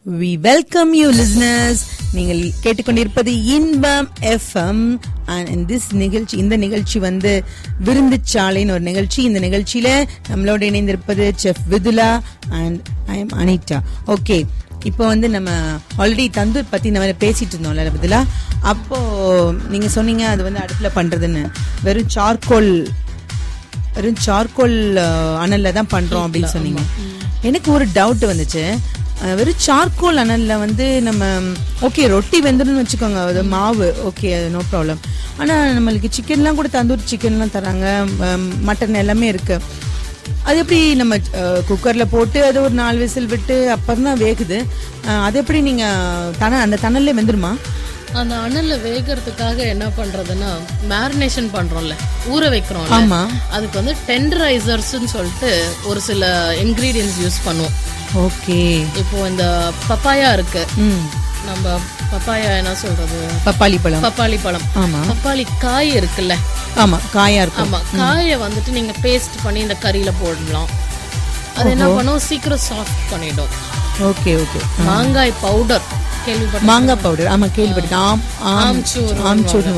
we welcome you listeners நீங்கள் கேட்டுக்கொண்டிருப்பது இன்பம் எஃப்எம் அண்ட் திஸ் நிகழ்ச்சி இந்த நிகழ்ச்சி வந்து விருந்துச்சாலைன்னு ஒரு நிகழ்ச்சி இந்த நிகழ்ச்சியில நம்மளோட இணைந்திருப்பது chef Vidhula and I am Anitha okay இப்போ வந்து நம்ம ஆல்ரெடி தந்தூர் பத்தி நம்ம பேசிட்டு இருந்தோம்ல விதுலா அப்போ நீங்க சொன்னீங்க அது வந்து அடுப்புல பண்றதுன்னு வெறும் சார்கோல் வெறும் சார்கோல் அனல்ல தான் பண்றோம் அப்படின்னு சொன்னீங்க எனக்கு ஒரு டவுட் வந்துச்சு அஹ், வெறும் சார்கோல் அனல்ல வந்து நம்ம ஓகே ரொட்டி வெந்துடும்னு வச்சுக்கோங்க அது மாவு ஓகே அது நோ ப்ராப்ளம் ஆனா நம்மளுக்கு சிக்கன்லாம் கூட தந்தூரி சிக்கன்லாம் தராங்க மட்டன் எல்லாமே இருக்கு அது எப்படி நம்ம குக்கர்ல போட்டு அது ஒரு நாலு விசில் விட்டு அப்புறம் தான் வேகுது அஹ், அது எப்படி நீங்க தன அந்த தணல்ல வெந்துருமா அந்த அனல்ல வேகறதுக்காக என்ன பண்றதுன்னா மேரினேஷன் பண்றோம்ல ஊற வைக்கிறோம்ல ஆமா அதுக்கு வந்து டெண்டரைசர்ஸ்னு சொல்லிட்டு ஒரு சில இன்கிரீடியன்ஸ் யூஸ் பண்ணுவோம் ஓகே இப்போ இந்த பப்பாயா இருக்கு ம் நம்ம பப்பாயா என்ன சொல்றது பப்பாளி பழம் பப்பாளி பழம் ஆமா பப்பாளி காய் இருக்குல்ல ஆமா காயா இருக்கும் ஆமா காயை வந்துட்டு நீங்க பேஸ்ட் பண்ணி இந்த கறியில போடலாம் அது என்ன பண்ணும் சீக்கிரம் சாஃப்ட் பண்ணிடும் ஓகே ஓகே மாங்காய் பவுடர் கேள்விப்பட்ட மாங்காய் பவுடர் ஆமா கேள்விப்பட்டிருக்கேன் ஆம் ஆம் ஆம்ச்சூர் ஆம்ச்சூர்